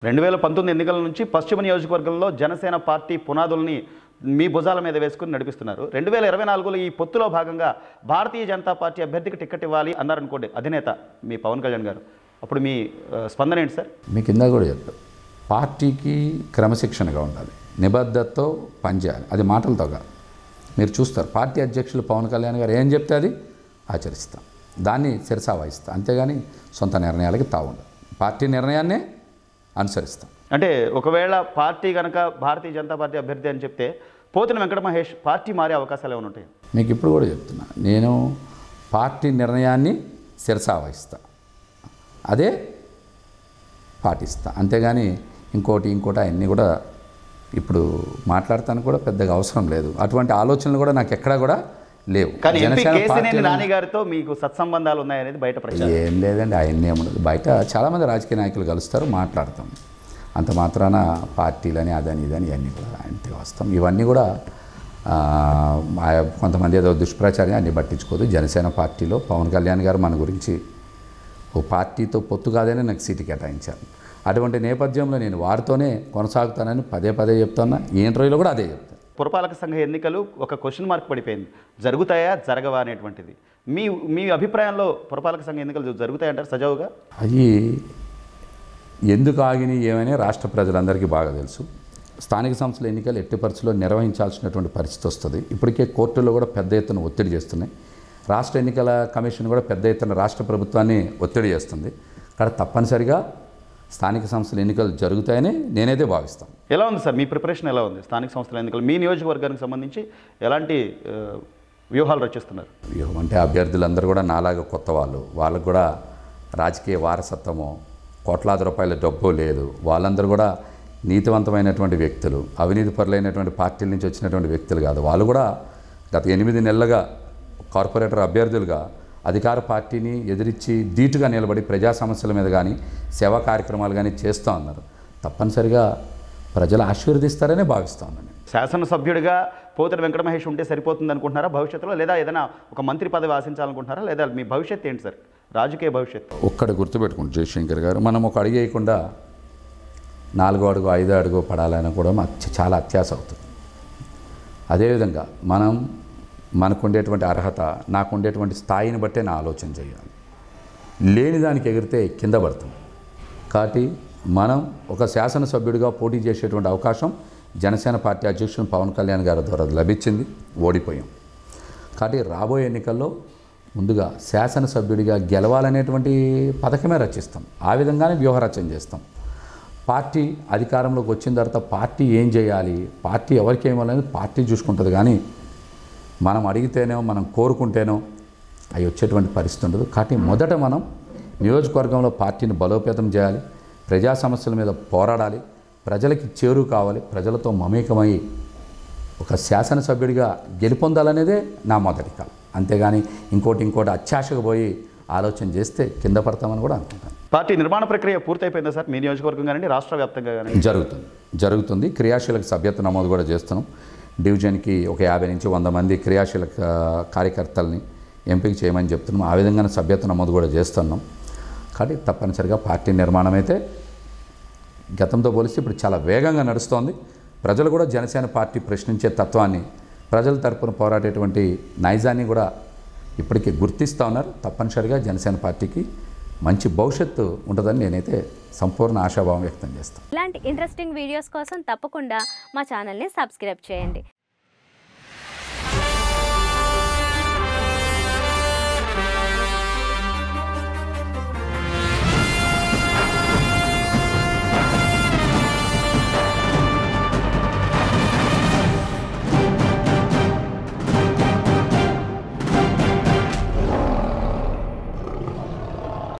రెండు వేల పంతొమ్మిది ఎన్నికల నుంచి పశ్చిమ నియోజకవర్గంలో జనసేన పార్టీ పునాదుల్ని మీ భుజాల మీద వేసుకుని నడిపిస్తున్నారు రెండు వేల ఇరవై నాలుగులో ఈ పొత్తులో భాగంగా భారతీయ జనతా పార్టీ అభ్యర్థికి టికెట్ ఇవ్వాలి అన్నారనుకోండి అధినేత మీ పవన్ కళ్యాణ్ గారు అప్పుడు మీ ఆ, స్పందన ఏంటి సార్ మీ కింద కూడా చెప్పారు పార్టీకి క్రమశిక్షణగా ఉండాలి నిబద్ధతతో పనిచేయాలి అది మాటలతో కాదు మీరు చూస్తారు పార్టీ అధ్యక్షులు పవన్ కళ్యాణ్ గారు ఏం చెప్తే అది ఆచరిస్తాం దాన్ని శిరసా వహిస్తాం అంతేగాని సొంత నిర్ణయాలకి తావుండదు పార్టీ నిర్ణయాన్నే అనుసరిస్తాం అంటే ఒకవేళ పార్టీ కనుక భారతీయ జనతా పార్టీ అభ్యర్థి అని చెప్తే పోతిన వెంకట మహేష్ పార్టీ మారే అవకాశాలు ఏమైనా ఉంటాయి మీకు ఇప్పుడు కూడా చెప్తున్నా నేను పార్టీ నిర్ణయాన్ని శిరసా వహిస్తా అదే పాటిస్తా అంతేగాని ఇంకోటి ఇంకోటి అవన్నీ కూడా ఇప్పుడు మాట్లాడటానికి కూడా పెద్దగా అవసరం లేదు అటువంటి ఆలోచనలు కూడా నాకు ఎక్కడా కూడా లేవు కానీ ఎంపీ జనసేన కేసినేని పార్టీలో- నాని గారితో మీకు సత్సంబంధాలు ఉన్నాయనేది బయట ప్రచారం ఏం లేదండి అవన్నీ ఏముండదు బయట చాలామంది రాజకీయ నాయకులు కలుస్తారు మాట్లాడతాం అంత మాత్రాన పార్టీలని అదని ఇదని ఇవన్నీ కూడా అంటే వస్తాం ఇవన్నీ కూడా ఆ, ఆ- కొంతమంది ఏదో దుష్ప్రచారం అన్ని పట్టించుకోదు జనసేన పార్టీలో పవన్ కళ్యాణ్ గారు మన గురించి ఓ పార్టీతో పొత్తు కాదని నాకు సీటు కేటాయించారు అటువంటి నేపథ్యంలో నేను వారితోనే కొనసాగుతానని పదే పదే చెప్తున్నా ఈ ఇంటర్వ్యూలో కూడా అదే చెప్తాను పురపాలక సంఘ ఎన్నికలు ఒక క్వశ్చన్ మార్క్ పడిపోయింది జరుగుతాయా జరగవా అనేటువంటిది మీ మీ అభిప్రాయంలో పురపాలక సంఘ ఎన్నికలు జరుగుతాయంటారు సజావుగా అవి ఎందుకు ఆగినాయి ఏమని రాష్ట్ర ప్రజలందరికీ బాగా తెలుసు స్థానిక సంస్థల ఎన్నికలు ఎట్టి పరిస్థితుల్లో నిర్వహించాల్సినటువంటి పరిస్థితి వస్తుంది ఇప్పటికే కోర్టుల్లో కూడా పెద్ద ఎత్తున ఒత్తిడి చేస్తున్నాయి రాష్ట్ర ఎన్నికల కమిషన్ కూడా పెద్ద ఎత్తున రాష్ట్ర ప్రభుత్వాన్ని ఒత్తిడి చేస్తుంది ఇక్కడ తప్పనిసరిగా స్థానిక సంస్థల ఎన్నికలు జరుగుతాయని నేనైతే భావిస్తాను ఎలా ఉంది సార్ మీ ప్రిపరేషన్ ఎలా ఉంది స్థానిక సంస్థల ఎన్నికలు మీ నియోజకవర్గానికి సంబంధించి ఎలాంటి ఆ, వ్యూహాలు రచిస్తున్నారు వ్యూహం అంటే అభ్యర్థులందరూ కూడా నాలాగా కొత్త వాళ్ళు వాళ్ళకు కూడా రాజకీయ వారసత్వము కోట్లాది రూపాయల డబ్బు లేదు వాళ్ళందరూ కూడా నీతివంతమైనటువంటి వ్యక్తులు అవినీతి పరులైనటువంటి పార్టీల నుంచి వచ్చినటువంటి వ్యక్తులు కాదు వాళ్ళు కూడా గత ఎనిమిది నెలలుగా కార్పొరేటర్ అభ్యర్థులుగా అధికార పార్టీని ఎదిరించి ధీటుగా నిలబడి ప్రజా సమస్యల మీద కానీ సేవా కార్యక్రమాలు కానీ చేస్తూ ఉన్నారు తప్పనిసరిగా ప్రజలు ఆశీర్వదిస్తారనే భావిస్తూ ఉన్నాను నేను. శాసనసభ్యుడిగా పోతన వెంకట మహేష్ ఉంటే సరిపోతుంది అనుకుంటున్నారా భవిష్యత్తులో లేదా ఏదైనా ఒక మంత్రి పదవి ఆశించాలనుకుంటున్నారా లేదా మీ భవిష్యత్తు ఏంటి సార్ రాజకీయ భవిష్యత్తు ఒక్కటి గుర్తుపెట్టుకోండి జయశంకర్ గారు మనం ఒక అడుగు వేయకుండా నాలుగో అడుగు ఐదో అడుగు పడాలని కూడా మాకు చ- చాలా అత్యాస అవుతుంది అదేవిధంగా మనం మనకు ఉండేటువంటి అర్హత నాకు ఉండేటువంటి స్థాయిని బట్టే నా ఆలోచన చేయాలి లేని దానికి ఎగిరితే కింద పడుతుంది కాబట్టి మనం ఒక శాసనసభ్యుడిగా పోటీ చేసేటువంటి అవకాశం జనసేన పార్టీ అధ్యక్షుడు పవన్ కళ్యాణ్ గారి ద్వారా లభించింది ఓడిపోయాం కాబట్టి రాబోయే ఎన్నికల్లో ముందుగా శాసనసభ్యుడిగా గెలవాలనేటువంటి పథకమే రచిస్తాం ఆ విధంగానే వ్యూహరచన చేస్తాం పార్టీ అధికారంలోకి వచ్చిన తర్వాత పార్టీ ఏం చేయాలి పార్టీ ఎవరికి ఏమనేది పార్టీ చూసుకుంటుంది కానీ మనం అడిగితేనో మనం కోరుకుంటేనో అవి వచ్చేటువంటి పరిస్థితి ఉండదు కాబట్టి మొదట మనం నియోజకవర్గంలో పార్టీని బలోపేతం చేయాలి ప్రజా సమస్యల మీద పోరాడాలి ప్రజలకి చేరువ కావాలి ప్రజలతో మమేకమై ఒక శాసనసభ్యుడిగా గెలుపొందాలనేదే నా మొదటి కళ అంతేగాని ఇంకోటి ఇంకోటి అత్యాశకు పోయి ఆలోచన చేస్తే కింద పడతామని కూడా అనుకుంటాను పార్టీ నిర్మాణ ప్రక్రియ పూర్తయిపోయిందా సార్ మీ నియోజకవర్గం కానీ రాష్ట్ర వ్యాప్తంగా కానీ జరుగుతుంది జరుగుతుంది క్రియాశీలక సభ్యత నమోదు కూడా చేస్తున్నాం డివిజన్కి ఒక యాభై నుంచి వంద మంది క్రియాశీలక కార్యకర్తల్ని ఎంపిక చేయమని చెప్తున్నాం ఆ విధంగానే సభ్యత నమోదు కూడా చేస్తున్నాం కాబట్టి తప్పనిసరిగా పార్టీ నిర్మాణం అయితే గతంతో పోలిస్తే ఇప్పుడు చాలా వేగంగా నడుస్తోంది ప్రజలు కూడా జనసేన పార్టీ ప్రశ్నించే తత్వాన్ని ప్రజల తరపున పోరాడేటువంటి నైజాన్ని కూడా ఇప్పటికీ గుర్తిస్తూ ఉన్నారు తప్పనిసరిగా జనసేన పార్టీకి మంచి భవిష్యత్తు ఉంటుందని నేనైతే సంపూర్ణ ఆశాభావం వ్యక్తం చేస్తాను ఇలాంటి ఇంట్రెస్టింగ్ వీడియోస్ కోసం తప్పకుండా మా ఛానల్ని సబ్స్క్రైబ్ చేయండి